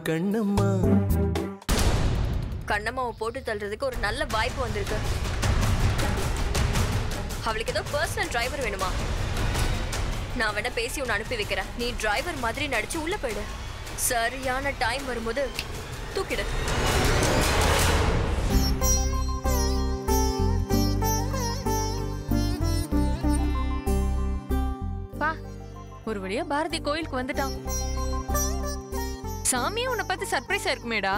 கண்ணம்மா கண்ணம்மாவை போட்டு தள்ளுறதுக்கு ஒரு நல்ல வாய்ப்பு வந்திருக்கு அவளுக்கு ஏதோ பர்சனல் டிரைவர் வேணுமா நான் வேணா பேசி உன்னை அனுப்பி வைக்கிறேன் நீ டிரைவர் மாதிரி நடிச்சு உள்ள போயிடு சரியான டைம் வரும்போது தூக்கிடு பா ஒரு வழியா பாரதி கோயிலுக்கு வந்துட்டான் சாமியும் உன்னை பார்த்து சர்ப்ரைஸா இருக்குமேடா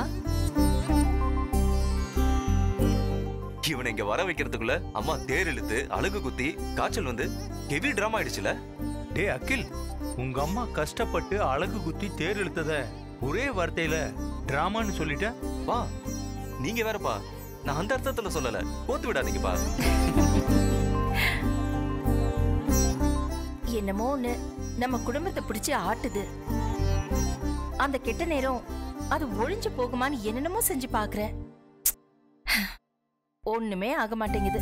இவனை இங்க வர வைக்கிறதுக்குள்ள அம்மா தேர் இழுத்து அழுகு குத்தி காய்ச்சல் வந்து ஹெவி டிராமா ஆயிடுச்சுல டேய் அகில் உங்க அம்மா கஷ்டப்பட்டு அழகு குத்தி தேர் இழுத்தத ஒரே வார்த்தையில டிராமான்னு சொல்லிட்ட வா நீங்க வேறப்பா நான் அந்த அர்த்தத்துல சொல்லல கோத்து விடாதீங்கப்பா என்னமோ ஒண்ணு நம்ம குடும்பத்தை பிடிச்சு ஆட்டுது அந்த கெட்ட நேரம் அது ஒழிஞ்சு போகுமான்னு என்னென்னமோ செஞ்சு பாக்குறேன் ஒண்ணுமே ஆக மாட்டேங்குது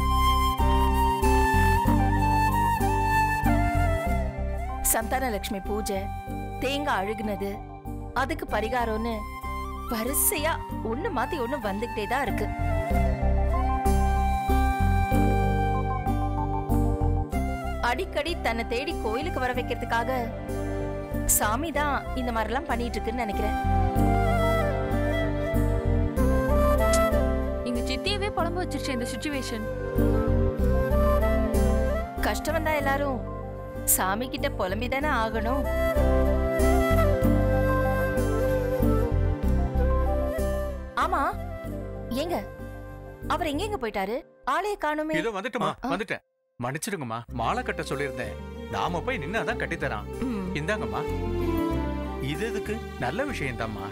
சந்தான லட்சுமி பூஜை தேங்காய் அழுகுனது அதுக்கு பரிகாரம்னு வரிசையா ஒண்ணு மாத்தி ஒண்ணு வந்துகிட்டே தான் இருக்கு அடிக்கடி தன்னை தேடி கோயிலுக்கு வர வைக்கிறதுக்காக சாமி தான் இந்த மாதிரிலாம் பண்ணிட்டு இருக்குன்னு நினைக்கிறேன் எங்க சித்தியவே புலம்ப வச்சிருச்சு இந்த சுச்சுவேஷன் கஷ்டம் வந்தா எல்லாரும் சாமி கிட்ட புலம்பி தானே ஆகணும் ஆமா ஏங்க அவர் எங்கெங்க போயிட்டாரு ஆளைய காணுமே இதோ வந்துட்டுமா ஆ. வந்துட்டேன் மன்னிச்சிடுங்கம்மா மாலை கட்ட சொல்லியிருந்தேன் நாம போய் நின்னாதான் கட்டி தரான் ம். இந்தாங்கம்மா இது எதுக்கு நல்ல விஷயம்தாம்மா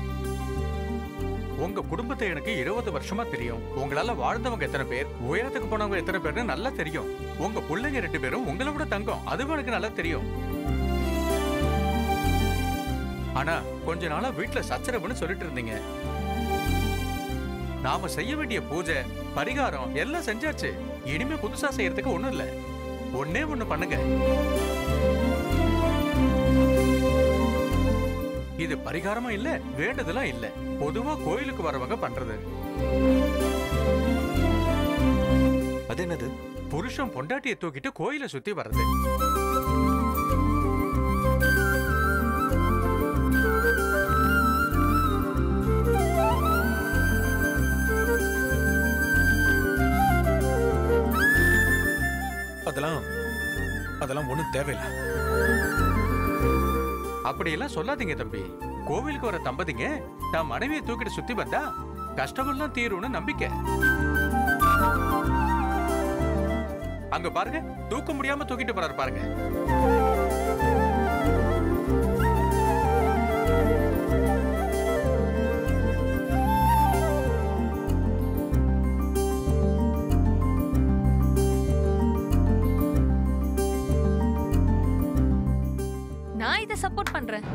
உங்க குடும்பத்தை எனக்கு இருபது வருஷமா தெரியும் உங்களால வாழ்ந்தவங்க எத்தனை பேர் உயரத்துக்கு போனவங்க எத்தனை பேர்னு நல்லா தெரியும் உங்க பிள்ளைங்க ரெண்டு பேரும் உங்களை விட தங்கம் அதுவும் எனக்கு நல்லா தெரியும் ஆனா கொஞ்ச நாளா வீட்டுல சச்சரவுன்னு சொல்லிட்டு இருந்தீங்க நாம செய்ய வேண்டிய பூஜை பரிகாரம் எல்லாம் செஞ்சாச்சு இனிமே புதுசா செய்யறதுக்கு ஒண்ணும் இல்ல ஒண்ணே ஒண்ணு பண்ணுங்க இது பரிகாரமும் இல்ல வேண்டதெல்லாம் இல்ல பொதுவா கோயிலுக்கு வரவங்க பண்றது அது என்னது புருஷன் பொண்டாட்டியை தூக்கிட்டு கோயிலை சுத்தி வர்றது அதெல்லாம் அதெல்லாம் ஒண்ணும் தேவையில்லை அப்படியெல்லாம் சொல்லாதீங்க தம்பி கோவிலுக்கு வர தம்பதிங்க தான் மனைவியை தூக்கிட்டு சுத்தி வந்தா கஷ்டமெல்லாம் தீரும்னு நம்பிக்கை அங்க பாருங்க தூக்க முடியாம தூக்கிட்டு போறாரு பாருங்க நான் இதை சப்போர்ட் பண்றேன்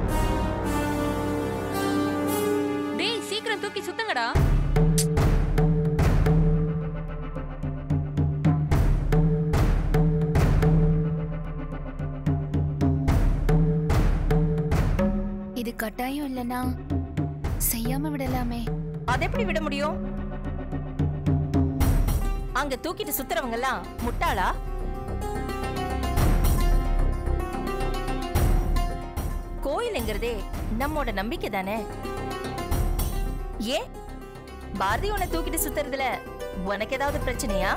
டேய் சீக்கிரம் தூக்கி சுத்துங்கடா இது கட்டாயம் இல்லனா செய்யாம விடலாமே அதை எப்படி விட முடியும் அங்க தூக்கிட்டு சுத்துறவங்க எல்லாம் முட்டாளா கோயிலுங்கிறதே நம்மோட நம்பிக்கை தானே ஏன் பாரதி உன்னை தூக்கிட்டு சுத்துறதுல உனக்கு ஏதாவது பிரச்சனையா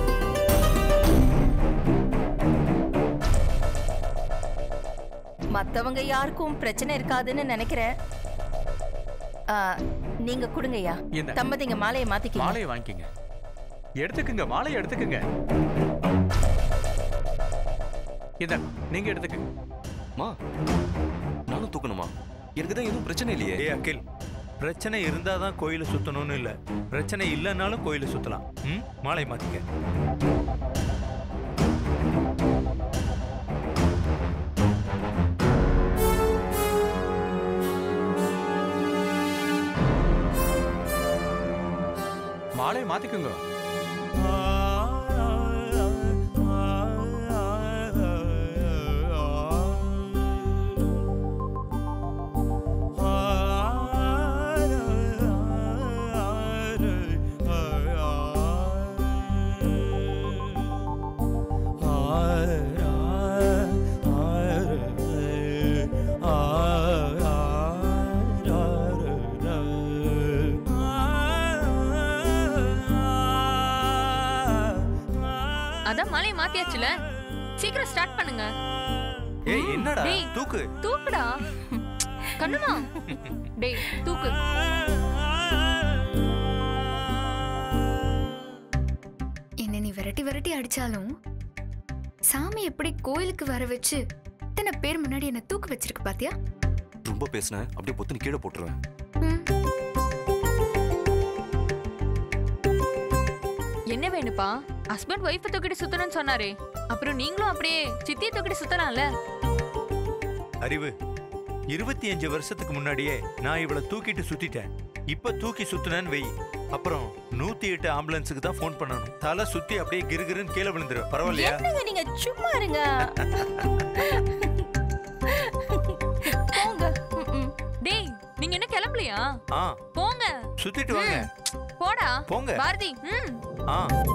மத்தவங்க யாருக்கும் பிரச்சனை இருக்காதுன்னு நினைக்கிறேன் ஆ, நீங்க கொடுங்கய்யா இந்த தம்பதிங்க மாலையை மாத்திக்கிங்க மாலையை வாங்கிக்கங்க எடுத்துக்குங்க மாலையை எடுத்துக்குங்க இத நீங்க எடுத்துக்குங்க மா நானும் தூக்கணுமா எனக்கு தான் எதுவும் பிரச்சனை இல்லையே டேய் அகில் பிரச்சனை இருந்தாதான் கோயிலை சுத்தணும்னு இல்ல பிரச்சனை இல்லைன்னாலும் கோயிலை சுத்தலாம் ம் மாலை மாத்திக்க மாலையை மாத்திக்குங்க ஆ அதான் மலையை மாத்தியாச்சுல சீக்கிரம் ஸ்டார்ட் பண்ணுங்க ஏய் என்னடா டேய். தூக்கு தூக்குடா கண்ணுமா டேய் தூக்கு என்ன நீ விரட்டி விரட்டி அடிச்சாலும் சாமி எப்படி கோயிலுக்கு வர வச்சு இத்தனை பேர் முன்னாடி என்ன தூக்கு வச்சிருக்கு பாத்தியா ரொம்ப பேசினேன் அப்படியே பொத்துன்னு கீழே போட்டுருவேன் ம். என்ன வேணுப்பா ஹஸ்பண்ட் ஒய்ஃபை தூக்கிட்டு சுத்தணும்னு சொன்னாரே அப்புறம் நீங்களும் அப்படியே சித்தியை தூக்கிட்டு சுத்தலாம்ல அறிவு இருபத்தி அஞ்சு வருஷத்துக்கு முன்னாடியே நான் இவளை தூக்கிட்டு சுத்திட்டேன் இப்ப தூக்கி சுத்துனேன்னு வை அப்புறம் நூத்தி எட்டு ஆம்புலன்ஸுக்கு தான் ஃபோன் பண்ணணும் தலை சுத்தி அப்படியே கிருகிருன்னு கீழே விழுந்துரும் பரவாயில்லையா என்னங்க நீங்க சும்மா இருங்க போங்க ம், ம். டேய் நீங்க என்ன கிளம்பலையா ஆ போங்க சுத்திட்டு வாங்க போடா போங்க. பாரதி ம் ஆ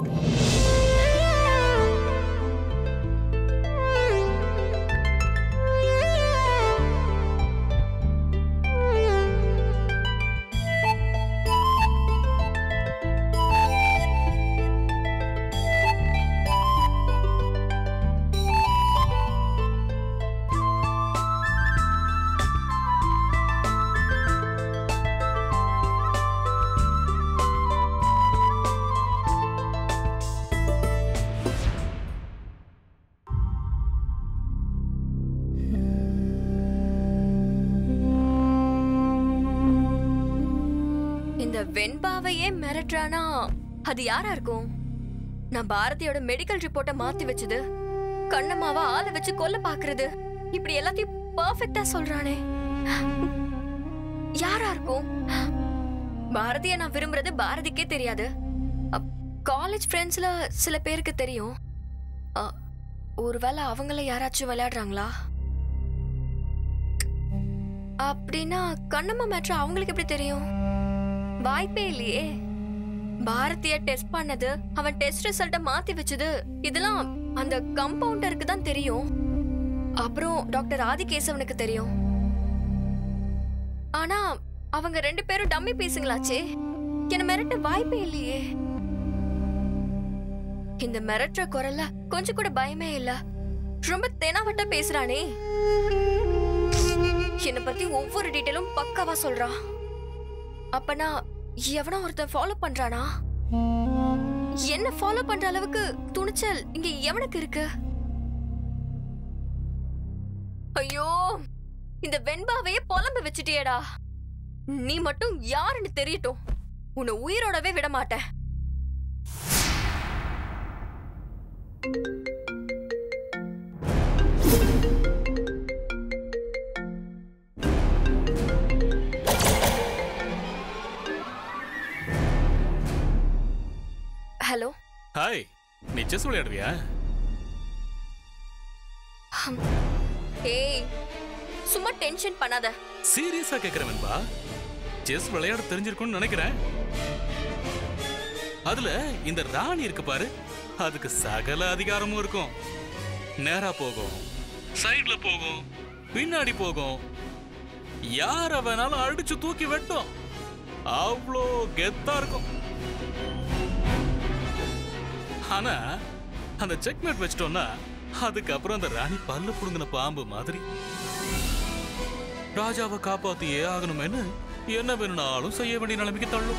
இந்த வெண்பாவையே மிரட்டுறானா அது யாரா இருக்கும் நான் பாரதியோட மெடிக்கல் ரிப்போர்ட்டை மாத்தி வச்சது கண்ணம்மாவா ஆளை வச்சு கொல்ல பாக்குறது இப்படி எல்லாத்தையும் பர்ஃபெக்ட்டா சொல்றானே யாரா இருக்கும் பாரதிய நான் விரும்புறது பாரதிக்கே தெரியாது காலேஜ் ஃப்ரெண்ட்ஸ்ல சில பேருக்கு தெரியும் அ, ஒருவேளை அவங்கள யாராச்சும் விளையாடுறாங்களா அப்படின்னா கண்ணம்மா மேட்ரு அவங்களுக்கு எப்படி தெரியும் வாய்ப்பே இல்லையே பாரதிய டெஸ்ட் பண்ணது அவன் டெஸ்ட் ரிசல்ட்ட மாத்தி வச்சது இதெல்லாம் அந்த கம்பவுண்டருக்கு தான் தெரியும் அப்புறம் டாக்டர் ஆதிகேசவனுக்கு தெரியும் ஆனா அவங்க ரெண்டு பேரும் டம்மி பீஸுங்களாச்சே என்ன மிரட்ட வாய்ப்பே இல்லையே இந்த மிரட்டுற குரல்ல கொஞ்சம் கூட பயமே இல்ல ரொம்ப தெனாவட்டா பேசுறானே என்ன பத்தி ஒவ்வொரு டீட்டெயிலும் பக்காவா சொல்றான் அப்பனா எவனோ ஒருத்தன் ஃபாலோ பண்றானா என்ன ஃபாலோ பண்ற அளவுக்கு துணிச்சல் இங்க எவனுக்கு இருக்கு ஐயோ இந்த வெண்பாவையே புலம்ப வச்சுட்டியேடா நீ மட்டும் யாருன்னு தெரியட்டும் உன்னை உயிரோடவே விட மாட்டேன் ஹலோ ஹாய் நீ செஸ் விளையாடுவியா ஏய் சும்மா டென்ஷன் பண்ணாத சீரியஸா கேக்குறவன்பா செஸ் விளையாட தெரிஞ்சிருக்கும்னு நினைக்கிறேன் அதுல இந்த ராணி இருக்கு பாரு அதுக்கு சகல அதிகாரமும் இருக்கும் நேரா போகும் சைடுல போகும் பின்னாடி போகும் யார வேணாலும் அடிச்சு தூக்கி வெட்டும் அவ்வளோ கெத்தா இருக்கும் ஆனா அந்த செக்மேட் வச்சிட்டோம்னா அதுக்கப்புறம் அந்த ராணி பல்ல புடுங்கின பாம்பு மாதிரி ராஜாவை காப்பாத்தியே ஆகணுமேனு என்ன வேணும்னாலும் செய்ய வேண்டிய நிலைமைக்கு தள்ளும்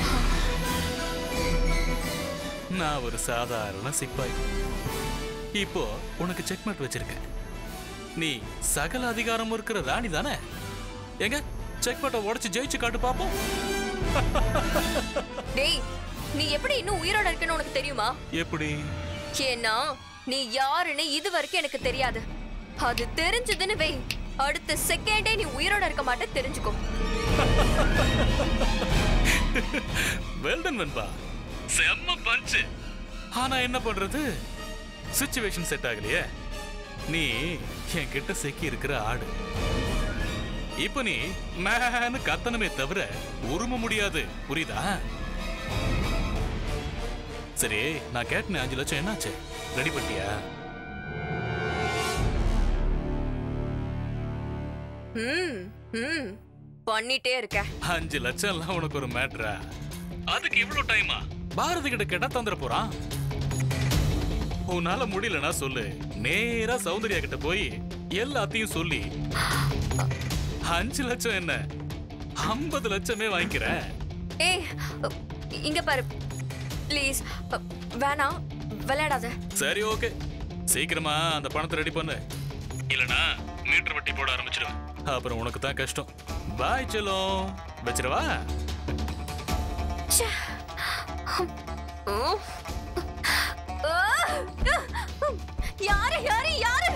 நான் ஒரு சாதாரண சிப்பாய் இப்போ உனக்கு செக்மேட் வச்சிருக்கேன் நீ சகல அதிகாரம் இருக்கிற ராணி தானே எங்க செக்மேட்டை உடைச்சு ஜெயிச்சு காட்டு பாப்போம் டேய் நீ எப்படி இன்னும் உயிரோட இருக்கன்னு உனக்கு தெரியுமா எப்படி ஏன்னா நீ யாருன்னு இது வரைக்கும் எனக்கு தெரியாது அது தெரிஞ்சதுன்னு வை அடுத்த செகண்டே நீ உயிரோட இருக்க மாட்ட தெரிஞ்சுக்கோ வெல்டன் வென்பா செம்ம பஞ்சு ஆனா என்ன பண்றது சுச்சுவேஷன் செட் ஆகலையே நீ என் கிட்ட செக்கி இருக்கிற ஆடு இப்ப நீ மேன்னு கத்தனமே தவிர உரும முடியாது புரியுதா சரி நான் கேட்டேன் அஞ்சு லட்சம் என்னாச்சு ரெடி பண்ணிட்டியா ம் ம் பண்ணிட்டே இருக்க அஞ்சு லட்சம் எல்லாம் உனக்கு ஒரு மேட்ரா அதுக்கு இவ்வளவு டைமா பாரதி கிட்ட கேட்டா தந்துட போறான் உன்னால முடியலனா சொல்லு நேரா சௌந்தர்யா கிட்ட போய் எல்லாத்தையும் சொல்லி அஞ்சு லட்சம் என்ன ஐம்பது லட்சமே வாங்கிக்கிறேன் ஏய் இங்க பாரு ப்ளீஸ் வேணாம் விளையாடாத சரி ஓகே சீக்கிரமா அந்த பணத்தை ரெடி பண்ணு இல்லனா மீட்டர் வட்டி போட ஆரம்பிச்சிடுவேன் அப்புறம் உனக்கு தான் கஷ்டம் பாய் செல்லம் வச்சிரவா ச்சே. உம். ஆ! யாரு யாரு யாரு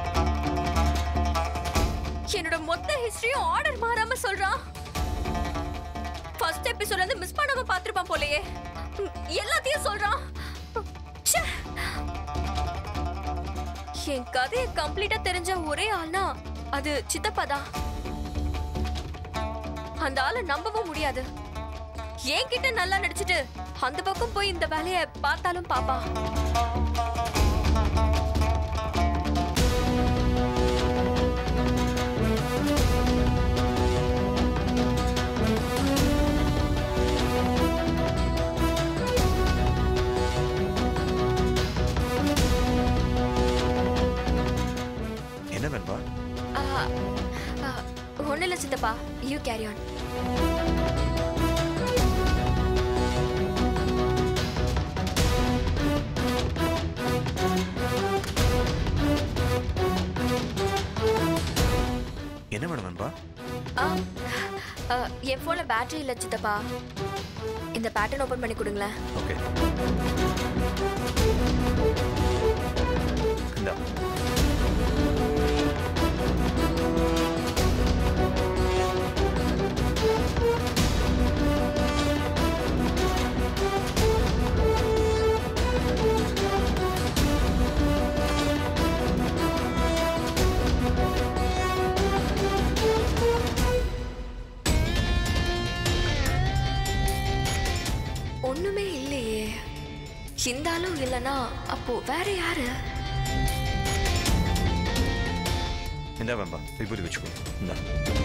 என்னோட மொத்த ஹிஸ்டரியும் ஆர்டர் மாறாம சொல்றான் ஃபர்ஸ்ட் எபிசோட்ல இருந்து மிஸ் பண்ணாம பாத்துருப்பான் போலயே உம், எல்லாத்தையும் சொல்றான் ச்சே. என் கதையை கம்ப்ளீட்டா தெரிஞ்ச ஒரே ஆள்னா அது சித்தப்பா தான் அந்த ஆளை நம்பவும் முடியாது என்கிட்ட நல்லா நடிச்சிட்டு அந்த பக்கம் போய் இந்த வேலைய பார்த்தாலும் பாப்பா என்ன வேணும்பா ஒண்ணு இல்ல சித்தப்பா யூ கேரி ஆன் என்ன வேணும் வேணும்பா என் போன்ல பேட்டரி இல்ல சித்தப்பா இந்த பேட்டர்ன் ஓபன் பண்ணி கொடுங்களேன் ஓகே இந்தா ஒண்ணுமே இல்லையே இந்த ஆளும் இல்லனா அப்போ வேற யாரு இந்தா வேம்பா விபூதி வச்சுக்கோ இந்தா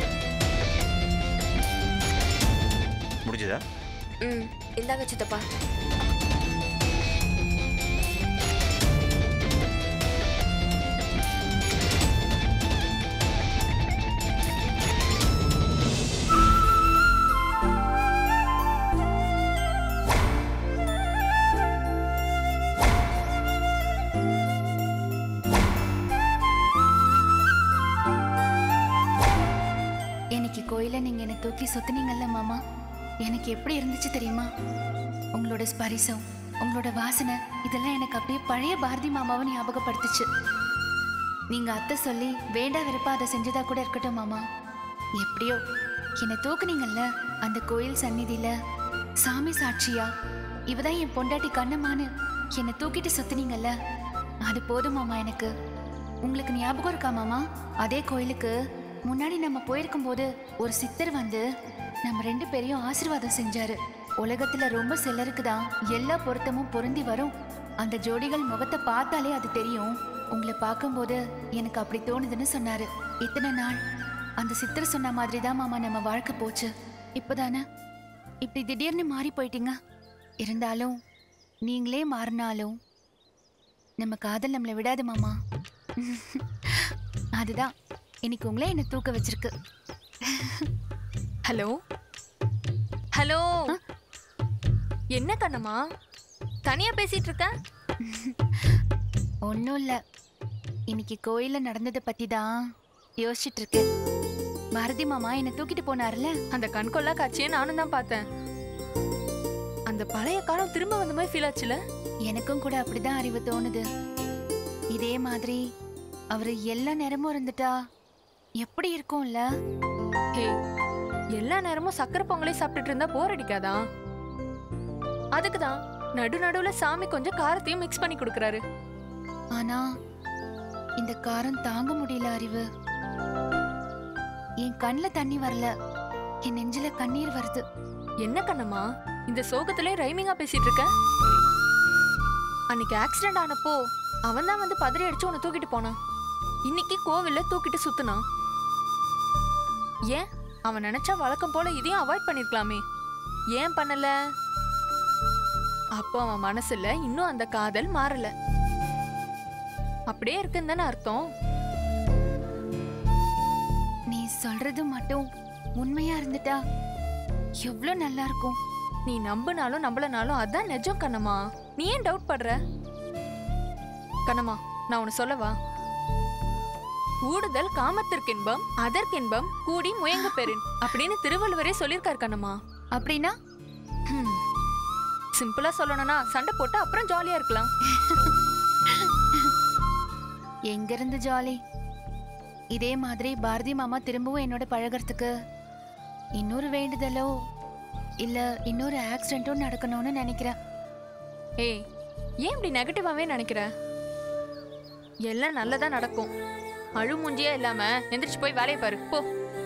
முடிஞ்சதா ம் இந்தாங்க சித்தப்பா இன்னைக்கு கோயில நீங்க என்னை தூக்கி சுத்துனீங்கல்ல மாமா எனக்கு எப்படி இருந்துச்சு தெரியுமா உங்களோட ஸ்பரிசம் உங்களோட வாசனை இதெல்லாம் எனக்கு அப்படியே பழைய பாரதி மாமாவை ஞாபகப்படுத்துச்சு நீங்க அத்தை சொல்லி வேண்டா வெறுப்பா அதை செஞ்சதா கூட இருக்கட்டும் மாமா எப்படியோ என்னை தூக்குனீங்கல்ல அந்த கோயில் சந்நிதியில சாமி சாட்சியா இவதான் என் பொண்டாட்டி கண்ணம்மான்னு என்னை தூக்கிட்டு சுத்துனீங்கல்ல அது போதும் மாமா எனக்கு உங்களுக்கு ஞாபகம் இருக்கா மாமா அதே கோயிலுக்கு முன்னாடி நம்ம போயிருக்கும் போது ஒரு சித்தர் வந்து நம்ம ரெண்டு பேரையும் ஆசீர்வாதம் செஞ்சாரு உலகத்துல ரொம்ப சிலருக்கு தான் எல்லா பொருத்தமும் பொருந்தி வரும் அந்த ஜோடிகள் முகத்தை பார்த்தாலே அது தெரியும் உங்களை பார்க்கும்போது எனக்கு அப்படி தோணுதுன்னு சொன்னாரு இத்தனை நாள் அந்த சித்தர் சொன்ன மாதிரி தான் மாமா நம்ம வாழ்க்கை போச்சு இப்போதானே இப்படி திடீர்னு மாறி போயிட்டீங்க இருந்தாலும் நீங்களே மாறினாலும் நம்ம காதல் நம்மளை விடாது மாமா அதுதான் இன்னைக்கு உங்களே என்ன தூக்க வச்சிருக்கு ஹலோ ஹலோ என்ன கண்ணம்மா தனியா பேசிட்டு இருக்க ஒன்றும் இல்லை இன்னைக்கு கோயிலில் நடந்ததை பற்றி தான் யோசிச்சுட்டு இருக்கேன் பாரதி மாமா என்னை தூக்கிட்டு போனார்ல அந்த கண்கொள்ளா காட்சியை நானும் தான் பார்த்தேன் அந்த பழைய காலம் திரும்ப வந்த மாதிரி ஃபீல் ஆச்சுல எனக்கும் கூட அப்படிதான் அறிவு தோணுது இதே மாதிரி அவர் எல்லா நேரமும் இருந்துட்டா எப்படி இருக்கும்ல ஹே எல்லா நேரமும் சக்கரை பொங்கலே சாப்பிட்டுட்டு இருந்தா போர் அடிக்காதா அதுக்கு தான் நடு நடுவுல சாமி கொஞ்சம் காரத்தையும் மிக்ஸ் பண்ணி கொடுக்கறாரு ஆனா இந்த காரம் தாங்க முடியல அறிவு என் கண்ணில் தண்ணி வரல என் நெஞ்சில கண்ணீர் வருது என்ன கண்ணம்மா இந்த சோகத்திலே ரைமிங்கா பேசிட்டு இருக்க அன்னைக்கு ஆக்சிடென்ட் ஆனப்போ அவன் தான் வந்து பதறி அடிச்சு உன்னை தூக்கிட்டு போனான் இன்னைக்கு கோவில்ல தூக்கிட்டு சுத்துனான் ஏன் அவன் நினைச்சா வழக்கம் போல இதையும் அவாய்ட் பண்ணிருக்கலாமே ஏன் பண்ணல அப்போ அவன் மனசுல இன்னும் அந்த காதல் மாறல அப்படியே இருக்குன்னு தானே அர்த்தம் நீ சொல்றது மட்டும் உண்மையா இருந்துட்டா எவ்வளோ நல்லா இருக்கும் நீ நம்பினாலும் நம்பலனாலும் அதான் நிஜம் கண்ணம்மா நீ ஏன் டவுட் படுற கண்ணம்மா நான் உன்னை சொல்லவா ஊடுதல் காமத்திற்கின்பம் அதற்கின்பம் கூடி முயங்க பெறின் அப்படின்னு திருவள்ளுவரே சொல்லியிருக்காரு கண்ணம்மா அப்படின்னா ஹம். சிம்பிளா சொல்லணும்னா சண்டை போட்டு அப்புறம் ஜாலியா இருக்கலாம் எங்க இருந்து ஜாலி இதே மாதிரி பாரதி மாமா திரும்பவும் என்னோட பழகறதுக்கு இன்னொரு வேண்டுதலோ இல்ல இன்னொரு ஆக்சிடென்ட்டோ நடக்கணும்னு நினைக்கிறேன் ஏய் ஏன் இப்படி நெகட்டிவாவே நினைக்கிற எல்லாம் நல்லதா நடக்கும் அழு மூஞ்சியே இல்லாம எந்திரிச்சு போய் வேலையை பாரு போ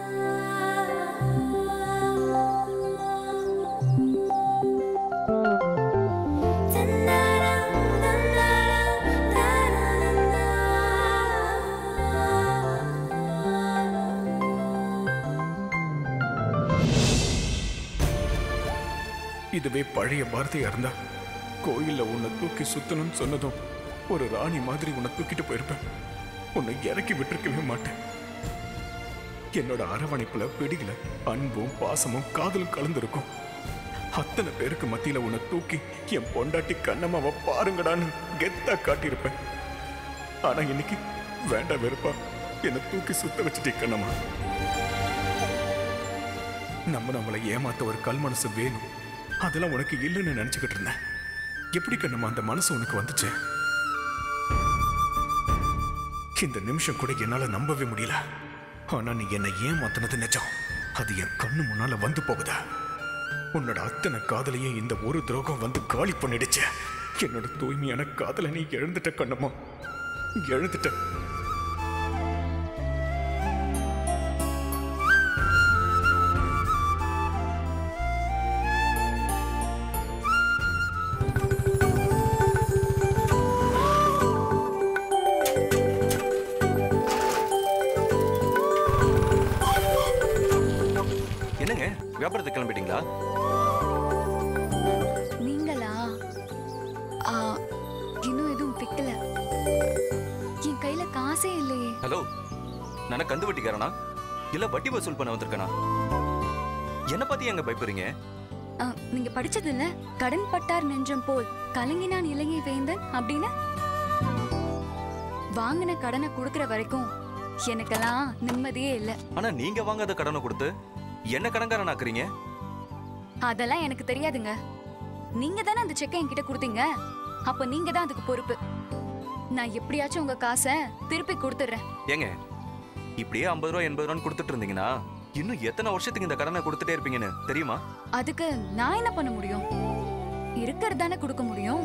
இதுவே பழைய பாரதியா இருந்தா கோயில்ல உன்னை தூக்கி சுத்தணும்னு சொன்னதும் ஒரு ராணி மாதிரி உன்னை தூக்கிட்டு போயிருப்பேன் உன்னை இறக்கி விட்டிருக்கவே மாட்டேன் என்னோட அரவணைப்புல பிடியில அன்பும் பாசமும் காதலும் கலந்துருக்கும் அத்தனை பேருக்கு மத்தியில உன்னை தூக்கி என் பொண்டாட்டி கண்ணம்மாவை பாருங்கடான்னு கெத்தா காட்டியிருப்பேன் ஆனா இன்னைக்கு வேண்டாம் வெறுப்பா என்னை தூக்கி சுத்த வச்சுட்டே கண்ணம்மா நம்ம நம்மளை ஏமாத்த ஒரு கல் மனசு வேணும் அதெல்லாம் உனக்கு இல்லைன்னு நினைச்சுக்கிட்டு இருந்தேன் எப்படி கண்ணம்மா அந்த மனசு உனக்கு வந்துச்சு இந்த நிமிஷம் கூட என்னால நம்பவே முடியல ஆனா நீ என்னை ஏமாத்தினது நிஜம் அது என் கண்ணு முன்னால வந்து போகுதா உன்னோட அத்தனை காதலையும் இந்த ஒரு துரோகம் வந்து காலி பண்ணிடுச்சு என்னோட தூய்மையான காதலை நீ எழுந்துட்ட கண்ணம்மா எழுந்துட்ட என்னங்க வியாபாரத்துக்கு கிளம்பிட்டீங்களா நீங்களா ஆ, இன்னும் எதுவும் பிக்கல என் கையில காசே இல்லையே ஹலோ நான் கந்து வட்டிக்காரனா இல்ல வட்டி வசூல் பண்ண வந்திருக்கனா என்ன பத்தி எங்க பயப்படுறீங்க ஆ, நீங்க படிச்சது இல்ல கடன் பட்டார் நெஞ்சம் போல் கலங்கினான் இலங்கை வேந்தன் அப்படின்னு வாங்கின கடனை கொடுக்கற வரைக்கும் எனக்கெல்லாம் நிம்மதியே இல்ல ஆனா நீங்க வாங்காத கடனை கொடுத்து என்ன கடன்காரன் ஆக்குறீங்க அதெல்லாம் எனக்கு தெரியாதுங்க நீங்க தானே அந்த செக்கை என்கிட்ட கொடுத்தீங்க அப்ப நீங்க தான் அதுக்கு பொறுப்பு நான் எப்படியாச்சும் உங்க காசை திருப்பி கொடுத்துடுறேன் ஏங்க இப்படியே ஐம்பது ரூபா எண்பது ரூபான்னு கொடுத்துட்டு இருந்தீங்கன்னா இன்னும் எத்தனை வருஷத்துக்கு இந்த கடனை கொடுத்துட்டே இருப்பீங்கன்னு தெரியுமா அதுக்கு நான் என்ன பண்ண முடியும் இருக்கிறது தானே கொடுக்க முடியும்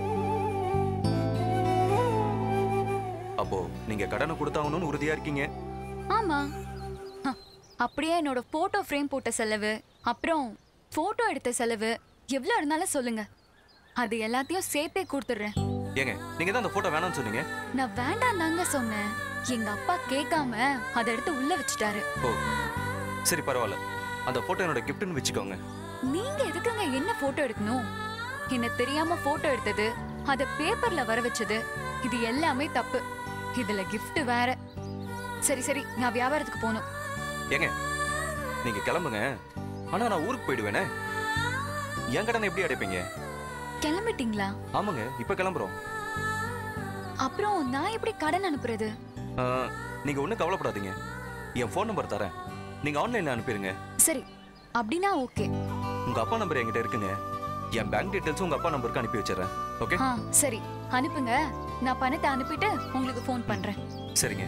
அப்போ நீங்க கடனை கொடுத்தாகணும்னு உறுதியா இருக்கீங்க ஆமா ஹ, அப்படியே என்னோட போட்டோ ஃப்ரேம் போட்ட செலவு அப்புறம் போட்டோ எடுத்த செலவு எவ்வளவு இருந்தாலும் சொல்லுங்க அது எல்லாத்தையும் சேர்த்தே கொடுத்துடுறேன் ஏங்க நீங்க தான் அந்த போட்டோ வேணாம்னு சொன்னீங்க நான் வேண்டாம் தாங்க சொன்னேன் எங்க அப்பா கேட்காம அதை எடுத்து உள்ள வச்சுட்டாரு ஓ சரி பரவாயில்ல அந்த போட்டோ என்னோட கிஃப்ட்னு வச்சுக்கோங்க நீங்க எதுக்குங்க என்ன போட்டோ எடுக்கணும் என்ன தெரியாம போட்டோ எடுத்தது அத பேப்பர்ல வர வச்சது இது எல்லாமே தப்பு இதுல gift வேற சரி சரி நான் வியாபாரத்துக்கு போகணும் ஏங்க நீங்க கிளம்புங்க ஆனா நான் ஊருக்கு போயிடுவேனே என் கடனை எப்படி அடைப்பீங்க கிளம்பிட்டீங்களா ஆமாங்க இப்ப கிளம்புறோம் அப்புறம் நான் எப்படி கடன் அனுப்புறது ஆ, நீங்க ஒண்ணும் கவலைப்படாதீங்க என் ஃபோன் நம்பர் தரேன் நீங்க ஆன்லைன்ல அனுப்பிடுங்க சரி அப்படின்னா ஓகே உங்க அப்பா நம்பர் என்கிட்ட இருக்குங்க என் பேங்க் டீடைல்ஸ் உங்க அப்பா நம்பருக்கு அனுப்பி வச்சிடறேன் ஓகே ஆ சரி அனுப்புங்க நான் பணத்தை அனுப்பிட்டு உங்களுக்கு ஃபோன் பண்றேன் சரிங்க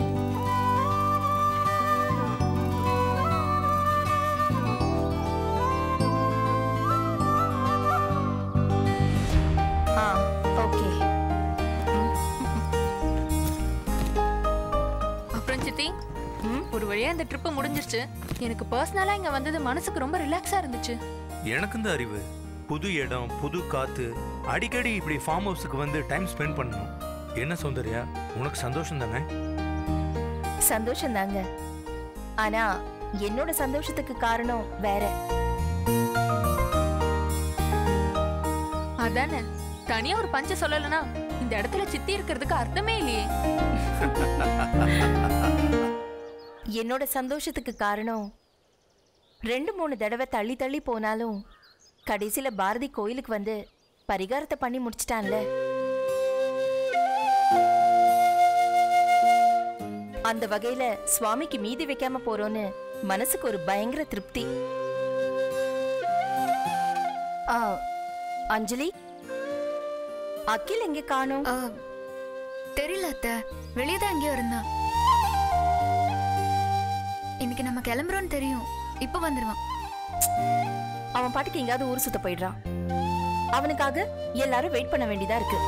ஆ ஓகே அப்புறம் சித்தி ஒரு வழியா இந்த ட்ரிப்பு முடிஞ்சிருச்சு எனக்கு பர்சனலா இங்க வந்தது மனசுக்கு ரொம்ப ரிலாக்ஸா இருந்துச்சு எனக்கும் தான் அறிவு புது இடம் புது காத்து அடிக்கடி இப்படி ஃபார்ம் ஹவுஸுக்கு வந்து டைம் ஸ்பெண்ட் பண்ணணும் என்ன சௌந்தர்யா உனக்கு சந்தோஷம் தானே சந்தோஷம் தாங்க ஆனா என்னோட சந்தோஷத்துக்கு காரணம் வேற அதானே தனியா ஒரு பஞ்ச சொல்லலைன்னா இந்த இந்த இடத்துல சித்தி இருக்கிறதுக்கு அர்த்தமே இல்லையே என்னோட சந்தோஷத்துக்கு காரணம் ரெண்டு மூணு தடவை தள்ளி தள்ளி போனாலும் கடைசியில பாரதி கோயிலுக்கு வந்து பரிகாரத்தை பண்ணி முடிச்சிட்டான்ல அந்த வகையில சுவாமிக்கு மீதி வைக்காம போறோன்னு மனசுக்கு ஒரு பயங்கர திருப்தி ஆ, அஞ்சலி அகில் எங்க காணோம் ஆ, தெரியல அத்தை வெளியே தான் எங்கேயோ இருந்தான் இன்னைக்கு நம்ம கிளம்புறோம்னு தெரியும் இப்போ வந்துருவான் அவன் பாட்டுக்கு எங்கேயாவது ஊர் சுத்த போயிடுறான் அவனுக்காக எல்லாரும் வெயிட் பண்ண வேண்டியதா இருக்கு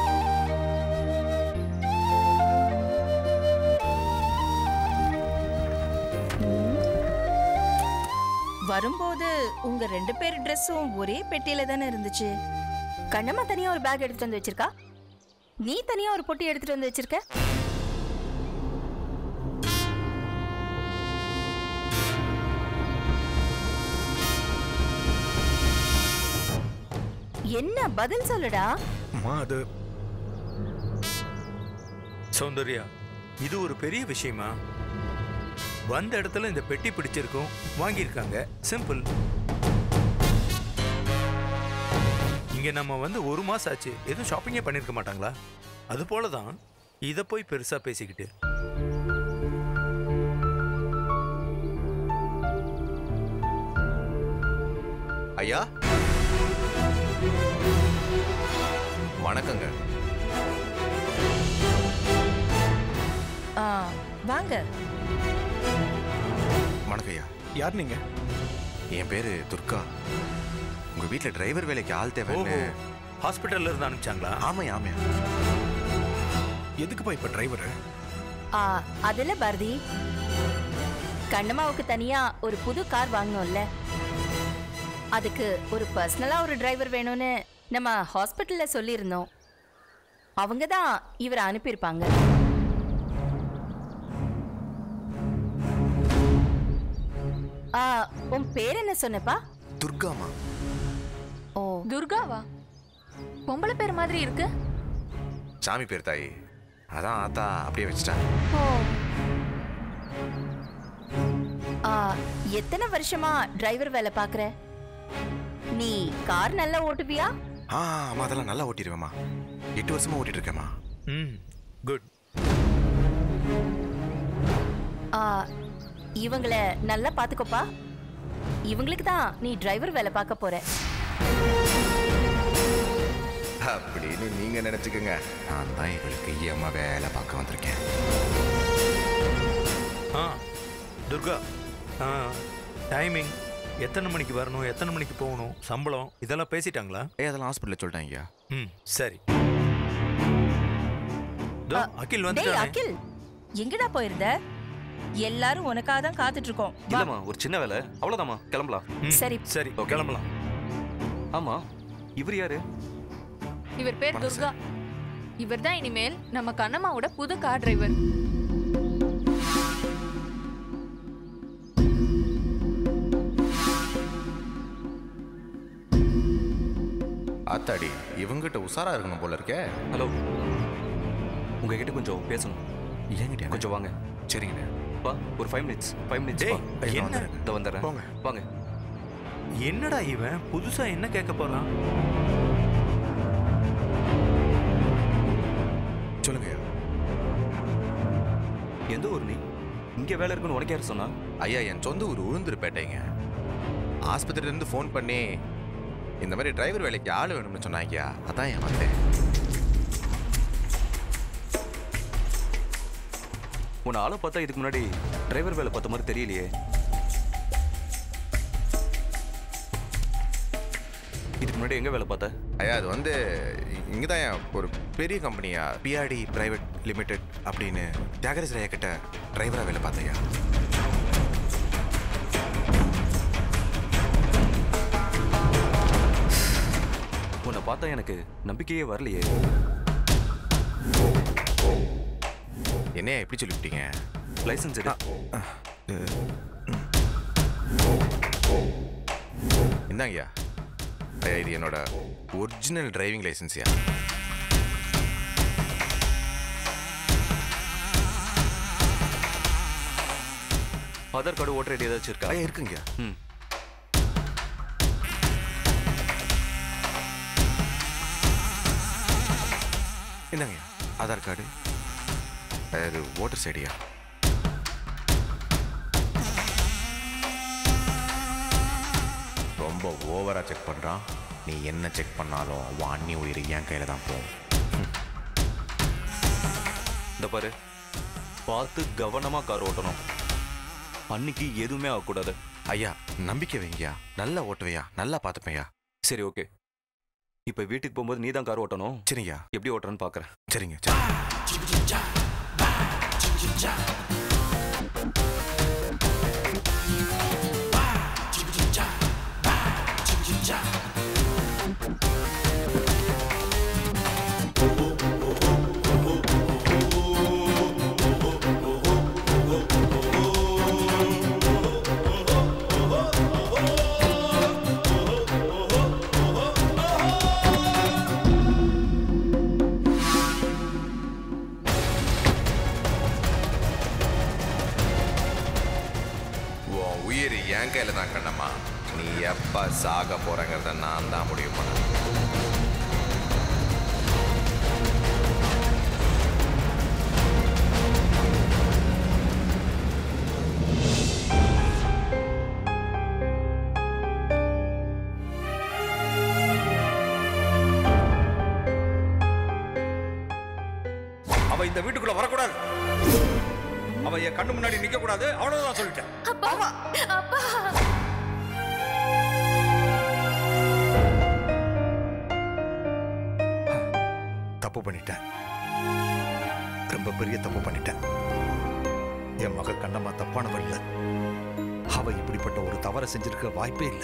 வரும்போது உங்க ரெண்டு பேர் ட்ரெஸ்ஸும் ஒரே பெட்டியில தானே இருந்துச்சு கண்ணம்மா தனியா ஒரு பேக் எடுத்துட்டு வந்து வச்சிருக்கா நீ தனியா ஒரு பொட்டி எடுத்துட்டு வந்து வச்சிருக்க என்ன பதில் சொல்லுடா அம்மா அது சௌந்தர்யா இது ஒரு பெரிய விஷயமா வந்த இடத்துல இந்த பெட்டி பிடிச்சிருக்கும் வாங்கியிருக்காங்க சிம்பிள் இங்க நம்ம வந்து ஒரு மாசம் ஆச்சு எதுவும் ஷாப்பிங்கே பண்ணிருக்க மாட்டாங்களா அது போல தான் இதை போய் பெருசா பேசிக்கிட்டு ஐயா வணக்கங்க ஆ, வாங்க வணக்கம் ஐயா யார் நீங்க என் பேரு துர்கா உங்க வீட்ல டிரைவர் வேலைக்கு ஆள் தேவைன்னு ஹாஸ்பிட்டல்ல இருந்து அனுப்பிச்சாங்களா ஆமாய்யா ஆமாய்யா எதுக்குப்பா இப்ப டிரைவர் ஆ, அதுல பாரதி கண்ணம்மாவுக்கு தனியா ஒரு புது கார் வாங்கணும்ல அதுக்கு ஒரு பர்சனலா ஒரு டிரைவர் வேணும்னு நம்ம ஹாஸ்பிட்டல்ல சொல்லியிருந்தோம் அவங்க தான் இவரை அனுப்பியிருப்பாங்க ஆ, உன் பேர் என்ன சொன்னப்பா துர்காமா ஓ துர்காவா பொம்பளை பேர் மாதிரி இருக்கு சாமி பேர் தாயி அதான் ஆத்தா அப்படியே வச்சுட்டாங்க ஓ ஆ, எத்தனை வருஷமா டிரைவர் வேலை பார்க்குற நீ கார் நல்லா ஓட்டுவியா ஆ ஆமா அதெல்லாம் நல்லா ஓட்டிடுவேம்மா எட்டு வருஷமா ஓட்டிட்டு இருக்கேம்மா ம் குட் ஆ, இவங்கள நல்லா பார்த்துக்கோப்பா இவங்களுக்கு தான் நீ டிரைவர் வேலை பார்க்க போற அப்படின்னு நீங்க நினைச்சுக்கோங்க நான் தான் இவளுக்கு ஈயம்மா வேலை பார்க்க வந்திருக்கேன் ஆ துர்கா ஆ டைமிங் எத்தனை மணிக்கு வரணும் எத்தனை மணிக்கு போகணும் சம்பளம் இதெல்லாம் பேசிட்டாங்களா ஏ அதெல்லாம் ஹாஸ்பிட்டலில் சொல்லிட்டாங்க ஐயா ம் சரி தோ, அகில் டேய் வந்துட்டானே அகில் எங்கடா போயிருந்த எல்லாரும் உனக்காக தான் காத்துட்டு இருக்கோம் வா. இல்லம்மா ஒரு சின்ன வேலை அவ்வளவுதாம்மா கிளம்பலாம் ம், சரி சரி கிளம்பலாம் ஆமா இவர் யாரு இவர் பேர் துர்கா இவர் தான் இனிமேல் நம்ம கண்ணம்மாவோட புது கார் டிரைவர் ஆத்தாடி இவங்கிட்ட உசாரா இருக்கணும் போல இருக்கே ஹலோ உங்ககிட்ட கொஞ்சம் பேசணும் ஏங்கிட்ட கொஞ்சம் வாங்க சரிங்கண்ணே வா ஒரு ஃபைவ் மினிட்ஸ் ஃபைவ் மினிட்ஸ் டேய், வா ஐயா, என்ன வந்துடுறேன். இதோ வந்துடுறேன் போங்க. வாங்க என்னடா இவன் புதுசா என்ன கேட்க போறான் சொல்லுங்க ஐயா. எந்த ஊர் நீ இங்க வேலை இருக்குன்னு உனக்கு யார் சொன்னா ஐயா என் சொந்த ஊர் உளுந்தூர்பேட்டைங்க ஆஸ்பத்திரியில இருந்து ஃபோன் பண்ணி இந்த மாதிரி டிரைவர் வேலைக்கு ஆள் வேணும்னு சொன்னாங்கய்யா அதான் ஏன் வந்தேன் உன்னை ஆளை பார்த்தா இதுக்கு முன்னாடி டிரைவர் வேலை பார்த்த மாதிரி தெரியலையே இதுக்கு முன்னாடி எங்க வேலை பார்த்த ஐயா அது வந்து இங்கே தான் ஒரு பெரிய கம்பெனியா பிஆர்டி பிரைவேட் லிமிடெட் அப்படின்னு தியாகராஜ் ஐயா கிட்ட டிரைவராக வேலை பார்த்தேயா உன்னை பார்த்தா எனக்கு நம்பிக்கையே வரலையே என்னையா எப்படி சொல்லிவிட்டீங்க லைசன்ஸ் எடு இந்தாங்கய்யா ஐயா இது என்னோட original driving லைசன்ஸ்யா Aadhaar card voter ID ஏதாச்சும் இருக்கா ஐயா இருக்குங்க ம் என்னங்க ஆதார் கார்டு அது ஓட்டர் ஐடியா ரொம்ப ஓவரா செக் பண்றான் நீ என்ன செக் பண்ணாலும் உன் அண்ணி உயிர் என் கையில தான் போகும் இந்த பாரு பார்த்து கவனமா கார் ஓட்டணும் அன்னைக்கு எதுவுமே ஆகக்கூடாது ஐயா நம்பிக்கை வைங்கயா நல்லா ஓட்டுவையா நல்லா பார்த்துப்பையா சரி ஓகே இப்போ வீட்டுக்கு போகும்போது நீ தான் கார் ஓட்டணும் சரிங்கய்யா எப்படி ஓட்டுறேன்னு பார்க்குறேன் சரிங்க சரி உன் உயிர் என் கையில தான் கண்ணம்மா நீ எப்ப சாக போறங்கிறத நான் தான் முடிவு பண்ண அவ இந்த வீட்டுக்குள்ள வரக்கூடாது அவ என் கண்ணு முன்னாடி நிக்க கூடாது அவ்வளவுதான் சொல்லிட்டேன் அப்பா அப்பா தப்பு பண்ணிட்டேன் ரொம்ப பெரிய தப்பு பண்ணிட்டேன் என் மக கண்ணம்மா தப்பானவள் இல்லை அவ இப்படிப்பட்ட ஒரு தவறை செஞ்சிருக்க வாய்ப்பே இல்லை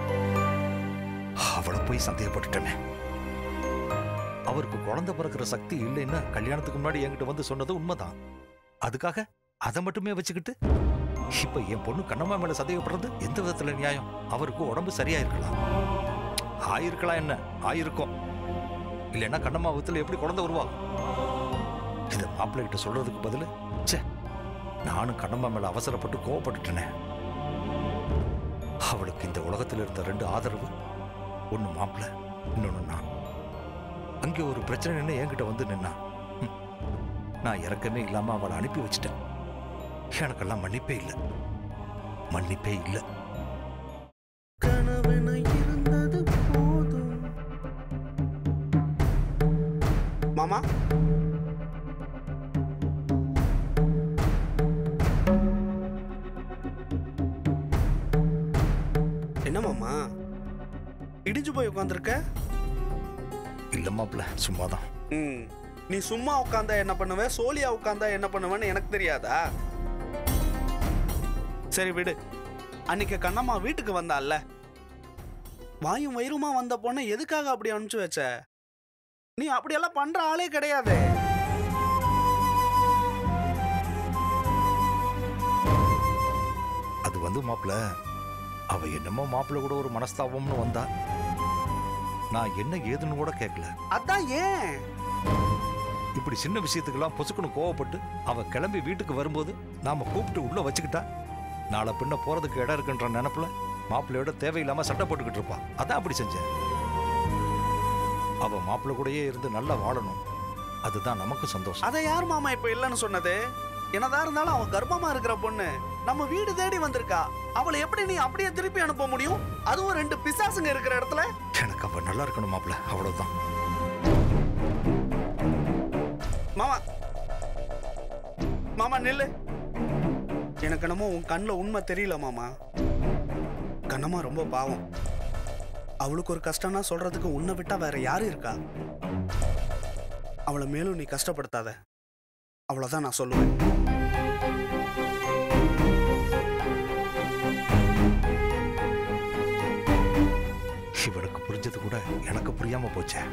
அவளை போய் சந்தேகப்பட்டுட்டேனே அவருக்கு குழந்தை பிறக்கிற சக்தி இல்லைன்னு கல்யாணத்துக்கு முன்னாடி என்கிட்ட வந்து சொன்னது உண்மைதான் அதுக்காக அதை மட்டுமே வச்சுக்கிட்டு இப்ப என் பொண்ணு கண்ணம்மா மேல சந்தேகப்படுறது எந்த விதத்துல நியாயம் அவருக்கு உடம்பு சரியா இருக்கலாம் ஆயிருக்கலாம் என்ன ஆயிருக்கும் இல்லைன்னா கண்ணம்மா வித்துல எப்படி குழந்தை உருவாகும் இதை மாப்பிள்ளை கிட்ட சொல்றதுக்கு பதிலு ச்சே நானும் கண்ணம்மா மேல அவசரப்பட்டு கோவப்பட்டுட்டேனே அவளுக்கு இந்த உலகத்தில் இருந்த ரெண்டு ஆதரவு ஒன்று மாப்பிள்ளை இன்னொன்று நான் அங்கே ஒரு பிரச்சனைன்னு என்கிட்ட வந்து நின்னா ம். நான் இறக்கமே இல்லாம அவளை அனுப்பி வச்சிட்டேன் எனக்கெல்லாம் மன்னிப்பே இல்லை மன்னிப்பே இல்லை மாமா என்ன மாமா இடிஞ்சு போய் உட்காந்துருக்க இல்ல மாப்பிள்ள சும்மாதான் ம் நீ சும்மா உட்காந்தா என்ன பண்ணுவ சோலியா உட்காந்தா என்ன பண்ணுவேன்னு எனக்கு தெரியாதா சரி விடு அன்னைக்கு கண்ணம்மா வீட்டுக்கு வந்தால்ல வாயும் வயிறுமா வந்த பொண்ணை எதுக்காக அப்படி அனுப்பிச்சு வச்ச நீ அப்படியெல்லாம் பண்ற ஆளே கிடையாது அது வந்து மாப்பிள்ள அவ என்னமோ மாப்பிள்ள கூட ஒரு மனஸ்தாபம்னு வந்தா நான் என்ன ஏதுன்னு கூட கேட்கல அதான் ஏன் இப்படி சின்ன விஷயத்துக்கெல்லாம் பொசுக்குன்னு கோவப்பட்டு அவ கிளம்பி வீட்டுக்கு வரும்போது நாம கூப்பிட்டு உள்ள வச்சுக்கிட்டா நாளை பின்ன போறதுக்கு இடம் இருக்குன்ற நினப்புல மாப்பிள்ளையோட தேவையில்லாம சண்டை போட்டுக்கிட்டு இருப்பா அதான் அப்படி செஞ்சேன் அவ மாப்பிள்ளை கூடயே இருந்து நல்லா வாழணும் அதுதான் நமக்கு சந்தோஷம் அதை யார் மாமா இப்ப இல்லைன்னு சொன்னது என்னதான் இருந்தாலும் அவ கர்ப்பமா இருக்கிற பொண்ணு நம்ம வீடு தேடி வந்திருக்கா அவளை எப்படி நீ அப்படியே திருப்பி அனுப்ப முடியும் அதுவும் ரெண்டு பிசாசுங்க இருக்கிற இடத்துல எனக்கு அவ நல்லா இருக்கணும் மாப்பிள்ள அவ்வளவுதான் மாமா மாமா நில்லு எனக்கு என்னமோ உன் கண்ணில் உண்மை தெரியல மாமா கண்ணம்மா ரொம்ப பாவம் அவளுக்கு ஒரு கஷ்டம்னா சொல்றதுக்கு உன்னை விட்டா வேற யாரு இருக்கா அவளை மேலும் நீ கஷ்டப்படுத்தாத அவ்வளவுதான் நான் சொல்லுவேன் இவனுக்கு புரிஞ்சது கூட எனக்கு புரியாம போச்சே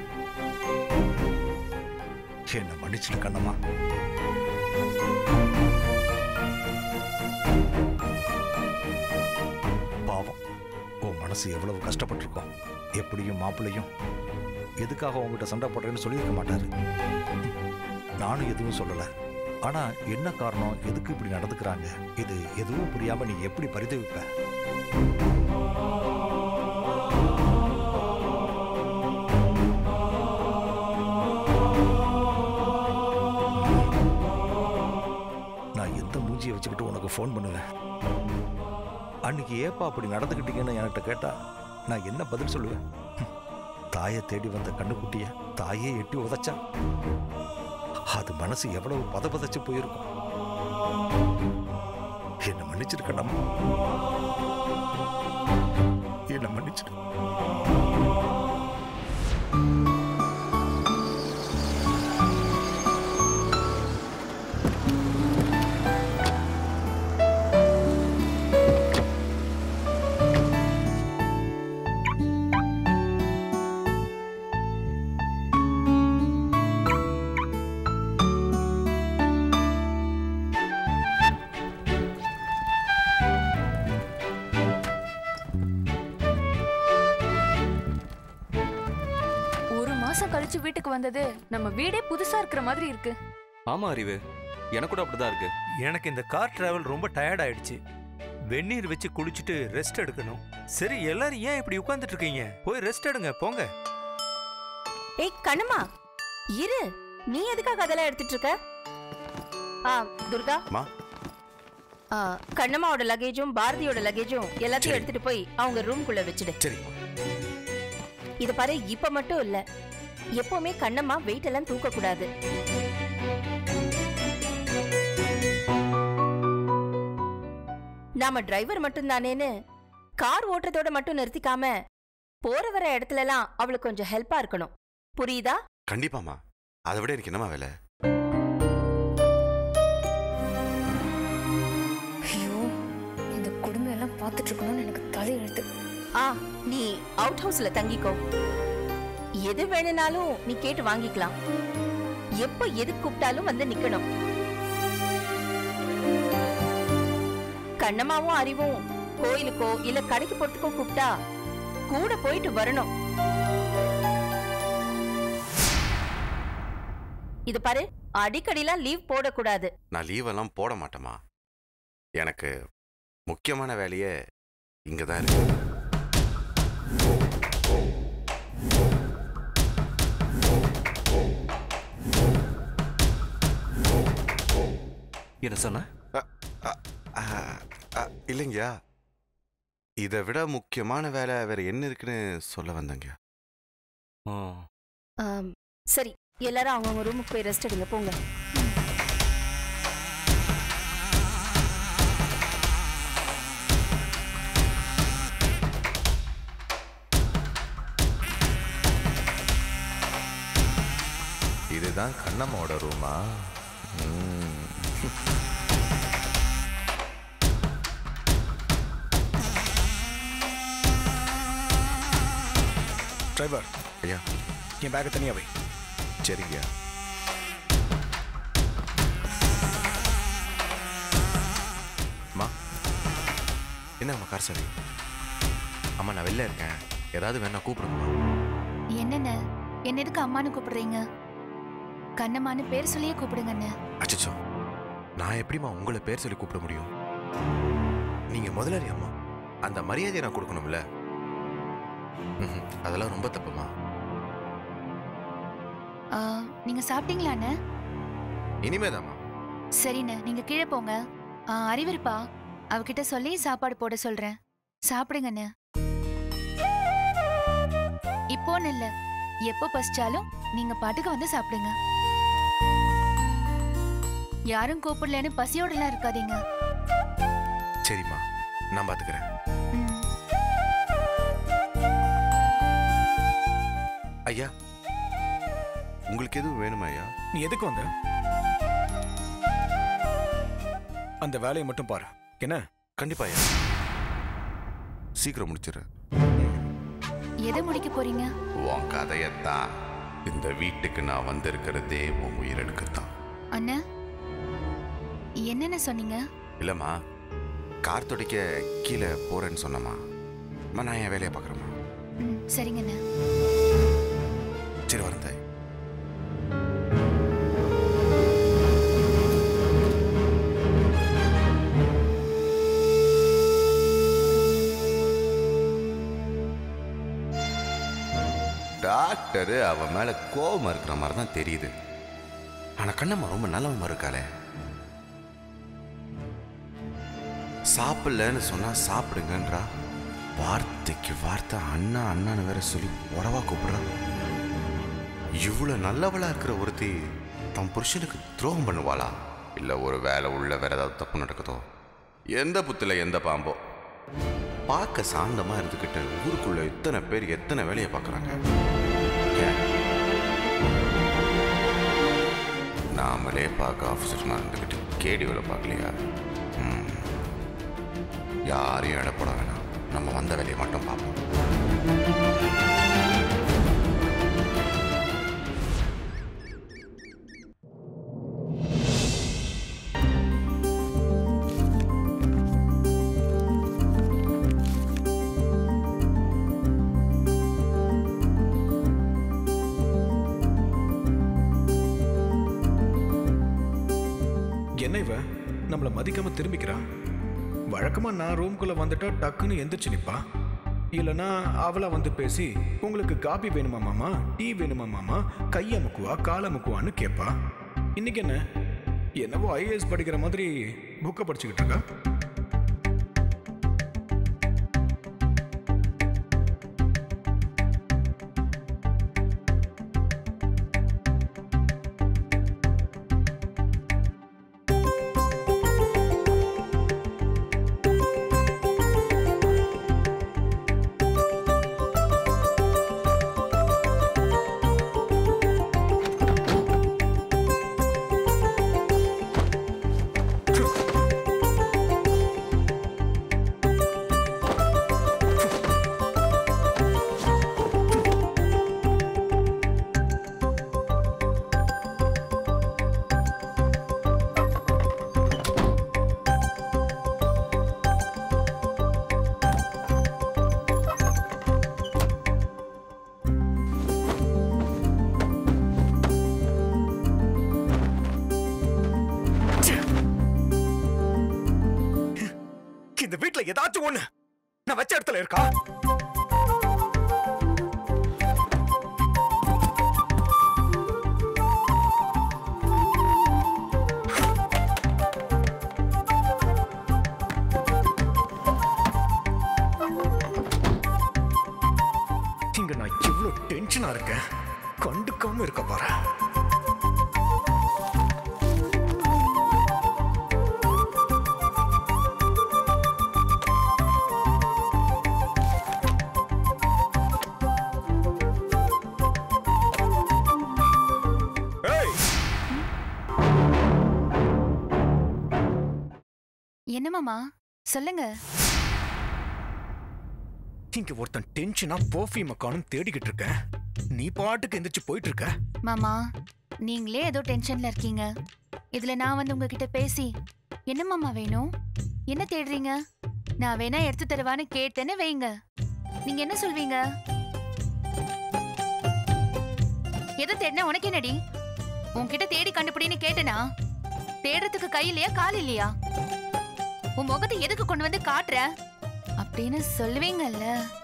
என்ன மன்னிச்சிட்டு கண்ணம்மா பாவம் உன் மனசு எவ்வளவு கஷ்டப்பட்டிருக்கோம் எப்படியும் மாப்பிள்ளையும் எதுக்காக உங்ககிட்ட சண்டை போடுறேன்னு சொல்லியிருக்க மாட்டாரு நானும் எதுவும் சொல்லல ஆனா என்ன காரணம் எதுக்கு இப்படி நடந்துக்கிறாங்க இது எதுவும் புரியாம நீ எப்படி பரிதவிப்ப நான் எந்த மூஞ்சியை வச்சுக்கிட்டு உனக்கு ஃபோன் பண்ணுவேன் அன்னைக்கு ஏப்பா அப்படி நடந்துக்கிட்டீங்கன்னு என்கிட்ட கேட்டா நான் என்ன பதில் சொல்லுவேன் ஹம், தாயை தேடி வந்த கண்ணுக்குட்டிய தாயே எட்டி உதைச்சா அது மனசு எவ்வளவு பதபதச்சு போயிருக்கும் என்ன மன்னிச்சிருக்கணும் என்ன மன்னிச்சிரு ஒரு மாசம் கழிச்சு வீட்டுக்கு வந்தது நம்ம வீடே புதுசா இருக்கிற மாதிரி இருக்கு ஆமா அறிவு எனக்கு கூட அப்படிதான் இருக்கு எனக்கு இந்த கார் டிராவல் ரொம்ப டயர்ட் ஆயிடுச்சு வெந்நீர் வச்சு குளிச்சுட்டு ரெஸ்ட் எடுக்கணும் சரி எல்லாரும் ஏன் இப்படி உட்கார்ந்துட்டு இருக்கீங்க போய் ரெஸ்ட் எடுங்க போங்க ஏய் கண்ணம்மா இரு நீ எதுக்காக அதெல்லாம் எடுத்துட்டு இருக்க ஆ துர்கா மா ஆ, கண்ணம்மாவோட லக்கேஜும் பாரதியோட லக்கேஜும் எல்லாத்தையும் எடுத்துட்டு போய் அவங்க ரூம்குள்ள வச்சுடு சரி இத பாரு இப்ப மட்டும் இல்ல எப்பவுமே கண்ணம்மா வெயிட் எல்லாம் தூக்க கூடாது நாம டிரைவர் மட்டும் தானேன்னு கார் ஓட்டுறதோட மட்டும் நிறுத்திக்காம போற வர இடத்துல எல்லாம் அவளுக்கு கொஞ்சம் ஹெல்ப்பா இருக்கணும் புரியுதா கண்டிப்பாம்மா அதை விட எனக்கு என்னம்மா வேலை ஐயோ இந்த குடும்பம் எல்லாம் பார்த்துட்டு இருக்கணும்னு எனக்கு தலை எழுத்து ஆ நீ அவுட் ஹவுஸ்ல தங்கிக்கோ எது வேணும்னாலும் நீ கேட்டு வாங்கிக்கலாம் எப்போ எது கூப்பிட்டாலும் வந்து நிக்கணும் கண்ணம்மாவும் அறிவும் கோயிலுக்கோ இல்ல கடைக்கு போறதுக்கோ கூப்பிட்டா கூட போயிட்டு வரணும் இது பாரு அடிக்கடிலாம் லீவ் போடக்கூடாது நான் லீவெல்லாம் போட மாட்டேம்மா எனக்கு முக்கியமான வேலையே இங்கே தான் இருக்கு என்ன சொன்ன இல்லைங்கய்யா இதை விட முக்கியமான வேலை வேற என்ன இருக்குன்னு சொல்ல வந்தேங்க ஆம், சரி எல்லாரும் அவங்கவுங்க ரூமுக்கு போய் ரெஸ்ட் எடுங்க போங்க இதுதான் கண்ணம்மாவோட ரூமா ம். டிரைவர் ஐயா என் பேக்கை தனியா வை சரிங்கய்யா அம்மா என்னம்மா கார் சாவி அம்மா நான் வெளில இருக்கேன் ஏதாவது வேணா கூப்பிடுங்கம்மா என்னண்ணே என்ன எதுக்கு அம்மான்னு கூப்பிடுறீங்க கண்ணம்மான்னு பேர் சொல்லியே கூப்பிடுங்கண்ணே அச்சச்சோ நான் எப்படிம்மா உங்களை பேர் சொல்லி கூப்பிட முடியும் நீங்க முதலாளி அம்மா அந்த மரியாதையை நான் கொடுக்கணும்ல ம்ஹும். அதெல்லாம் ரொம்ப தப்புமா ஆ, நீங்க சாப்பிட்டீங்களாண்ணே இனிமேதாம்மா சரிண்ணே நீங்க கீழே போங்க ஆ, அறிவிருப்பா அவகிட்ட சொல்லி சாப்பாடு போட சொல்றேன் சாப்பிடுங்கண்ணே இப்போன்னு இல்ல எப்போ பசிச்சாலும் நீங்க பாட்டுக்கு வந்து சாப்பிடுங்க யாரும் கூப்பிடலன்னு பசியோடலாம் இருக்காதீங்க சரிம்மா நான் பாத்துக்கிறேன் ஐயா உங்களுக்கு எதுவும் வேணுமா ஐயா நீ எதுக்கு வந்த அந்த வேலையை மட்டும் பாரு என்ன கண்டிப்பா ஐயா சீக்கிரம் முடிச்சிடுறேன் எதை முடிக்க போறீங்க உன் கதையத்தான் இந்த வீட்டுக்கு நான் வந்திருக்கிறதே உன் உயிரெடுக்கத்தான் அண்ணா என்னென்ன சொன்னீங்க இல்லைம்மா கார் துடைக்க கீழே போறேன்னு சொன்னம்மா அம்மா நான் என் வேலையை பார்க்குறேம்மா ம், சரிங்கண்ணே சரி வரேன் தாய் டாக்டர் அவ மேல கோபம் இருக்கிற மாதிரி தான் தெரியுது ஆனா கண்ணம்மா ரொம்ப நல்லவமா இருக்காளே சாப்பிடலன்னு சொன்னா சாப்பிடுங்கன்றா வார்த்தைக்கு வார்த்தை அண்ணா அண்ணான்னு வேற சொல்லி உறவா கூப்பிடுறா இவ்வளவு நல்லவளா இருக்கிற ஒருத்தி தன் புருஷனுக்கு துரோகம் பண்ணுவாளா இல்ல ஒரு வேலை உள்ள வேற ஏதாவது தப்பு நடக்குதோ எந்த புத்துல எந்த பாம்போ பார்க்க சாந்தமா இருந்துக்கிட்டு ஊருக்குள்ள இத்தனை பேர் எத்தனை வேலையை பார்க்கறாங்க ஏன் நாமளே பார்க்க ஆஃபீஸர்மா இருந்துக்கிட்டு கேடி வேலை பார்க்கலையா ம். யாரையும் இடப்பட வேணாம் நம்ம வந்த வேலையை மட்டும் பார்ப்போம் என்ன இவ நம்மள மதிக்காம திரும்பிக்கிறா வழக்கமா நான் ரூம்குள்ள வந்துட்டா டக்குன்னு எந்திரிச்சு நிப்பா இல்லனா அவளா வந்து பேசி உங்களுக்கு காபி வேணுமா மாமா டீ வேணுமா மாமா கைய முக்குவா காலை முக்குவான்னு கேட்பா இன்னைக்கு என்ன என்னவோ ஐஏஎஸ் படிக்கிற மாதிரி புக்கை படிச்சுக்கிட்டு இருக்கா இந்த வீட்ல ஏதாச்சும் ஒண்ணு நான் வச்ச இடத்துல இருக்கா இங்க நான் இவ்வளவு டென்ஷனா இருக்கேன் கண்டுக்காம இருக்க பாரு ஏய் என்ன மாமா சொல்லுங்க இங்க ஒருத்தன் டென்ஷனா பர்ஃபியூம் காணும் தேடிக்கிட்டு இருக்கேன் நீ பாட்டுக்கு எந்திரிச்சு போயிட்டு இருக்க மாமா நீங்களே ஏதோ டென்ஷன்ல இருக்கீங்க இதுல நான் வந்து உங்ககிட்ட பேசி என்ன மாமா வேணும் என்ன தேடுறீங்க நான் வேணா எடுத்து தருவான்னு கேட்டேன்னு வைங்க நீங்க என்ன சொல்வீங்க எதை தேடினா உனக்கு என்னடி உன்கிட்ட தேடி கண்டுபிடின்னு கேட்டனா தேடுறதுக்கு கை இல்லையா கால் இல்லையா உன் முகத்தை எதுக்கு கொண்டு வந்து காட்டுற அப்படின்னு சொல்லுவீங்கல்ல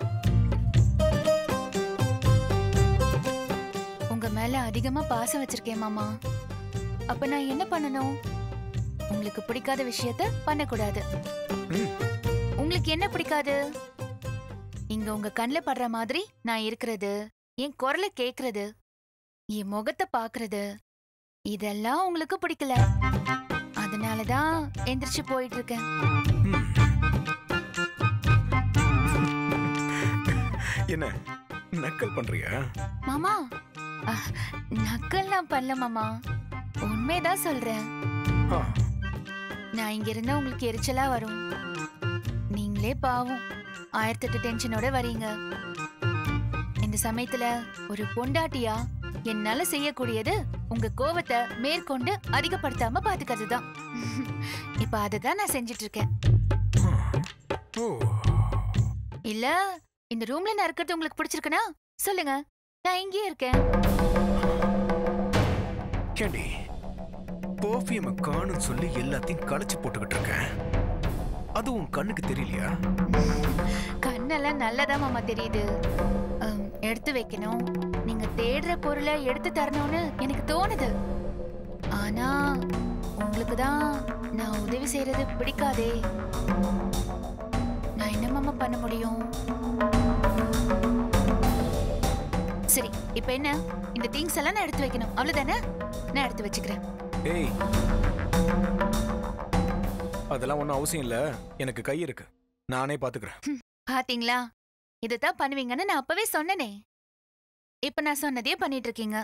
உங்க மேல அதிகமா பாசம் வச்சிருக்கேன் மாமா அப்ப நான் என்ன பண்ணணும் உங்களுக்கு பிடிக்காத விஷயத்த பண்ணக்கூடாது உங்களுக்கு என்ன பிடிக்காது இங்க உங்க கண்ணுல படுற மாதிரி நான் இருக்கிறது என் குரலை கேக்குறது என் முகத்தை பாக்குறது இதெல்லாம் உங்களுக்கு பிடிக்கல அதனாலதான் எந்திரிச்சு போயிட்டு இருக்கேன் என்ன நக்கல் பண்றியா மாமா அஹ், நக்கல் நான் பண்ணல மாமா உண்மைதான் சொல்றேன் ஆ, நான் இங்க இருந்தா உங்களுக்கு எரிச்சலா வரும் நீங்களே பாவம் ஆயிரத்தெட்டு டென்ஷனோட வரீங்க இந்த சமயத்துல ஒரு பொண்டாட்டியா என்னால செய்யக்கூடியது உங்க கோவத்தை மேற்கொண்டு அதிகப்படுத்தாம பாத்துக்கிறது தான் இப்ப அததான் நான் செஞ்சுட்டு இருக்கேன் ஓ இல்ல இந்த ரூம்ல நான் இருக்கிறது உங்களுக்கு பிடிச்சிருக்குன்னா சொல்லுங்க நான் இங்கேயே இருக்கேன் கேண்டி பர்ஃபியூம் காணும்னு சொல்லி எல்லாத்தையும் களைச்சு போட்டுக்கிட்டு இருக்கேன் அது உன் கண்ணுக்கு தெரியலையா கண்ணெல்லாம் நல்லதா மாமா தெரியுது அம், எடுத்து வைக்கணும் தேடுற பொருளை எடுத்து தரணும்னு எனக்கு தோணுது ஆனா உங்களுக்கு தான் நான் உதவி செய்யறது பிடிக்காதே நான் என்ன மாமா பண்ண முடியும் சரி இப்போ என்ன இந்த திங்ஸ் எல்லாம் நான் எடுத்து வைக்கணும் அவ்வளவுதானே நான் எடுத்து வச்சுக்கிறேன் ஏய் அதெல்லாம் ஒன்றும் அவசியம் இல்லை எனக்கு கை இருக்கு நானே பார்த்துக்கிறேன் பாத்தீங்களா இதைத்தான் பண்ணுவீங்கன்னு நான் அப்பவே சொன்னனே இப்ப நான் சொன்னதையே பண்ணிட்டு இருக்கீங்க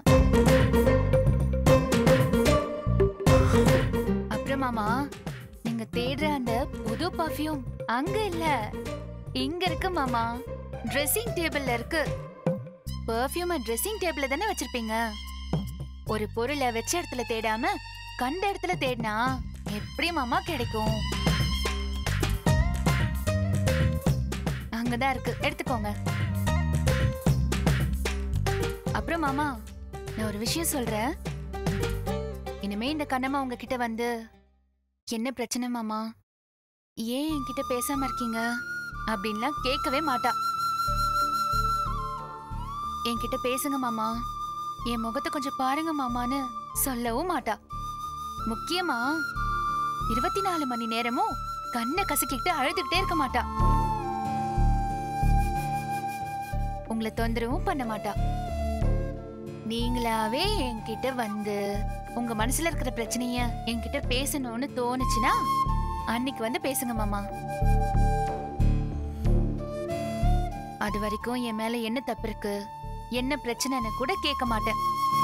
அப்புறம் மாமா நீங்க தேடுற அந்த புது பர்ஃப்யூம் அங்க இல்ல இங்க இருக்கு மாமா ட்ரெஸ்ஸிங் டேபிள்ல இருக்கு பர்ஃப்யூமை ட்ரெஸ்ஸிங் டேபிள்ல தானே வச்சிருப்பீங்க ஒரு பொருளை வச்ச இடத்துல தேடாம கண்ட இடத்துல தேடினா எப்படி மாமா கிடைக்கும் அங்கதான் இருக்கு எடுத்துக்கோங்க அப்புறம் மாமா நான் ஒரு விஷயம் சொல்றேன் இனிமே இந்த கண்ணம்மா உங்ககிட்ட வந்து என்ன பிரச்சனை மாமா ஏன் என்கிட்ட பேசாம இருக்கீங்க அப்படின்லாம் கேட்கவே மாட்டா என்கிட்ட பேசுங்க மாமா என் முகத்தை கொஞ்சம் பாருங்க மாமான்னு சொல்லவும் மாட்டா முக்கியமா இருபத்தி நாலு மணி நேரமும் கண்ணை கசக்கிட்டு அழுதுகிட்டே இருக்க மாட்டா உங்களை தொந்தரவும் பண்ண மாட்டா நீங்களாவே என்கிட்ட வந்து உங்க மனசுல இருக்கிற பிரச்சனைய என்கிட்ட பேசணும்னு தோணுச்சுன்னா அன்னைக்கு வந்து பேசுங்க மாமா அது வரைக்கும் என் மேல என்ன தப்பு இருக்கு என்ன பிரச்சனைன்னு கூட கேட்க மாட்டேன்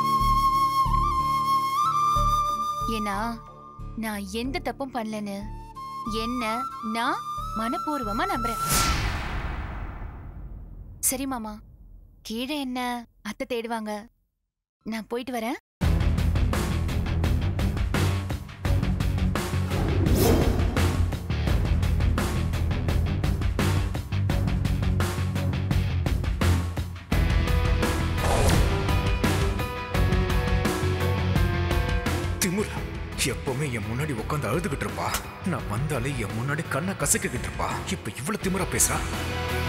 ஏன்னா நான் எந்த தப்பும் பண்ணலன்னு என்ன நான் மனப்பூர்வமா நம்புறேன் சரி மாமா கீழே என்ன அத்தை தேடுவாங்க நான் போயிட்டு வரேன் திமுரா எப்பவுமே என் முன்னாடி உட்காந்து அழுதுகிட்டு இருப்பா நான் வந்தாலே என் முன்னாடி கண்ணை கசக்கிக்கிட்டு இருப்பா இப்ப இவ்வளவு திமிரா பேசுறா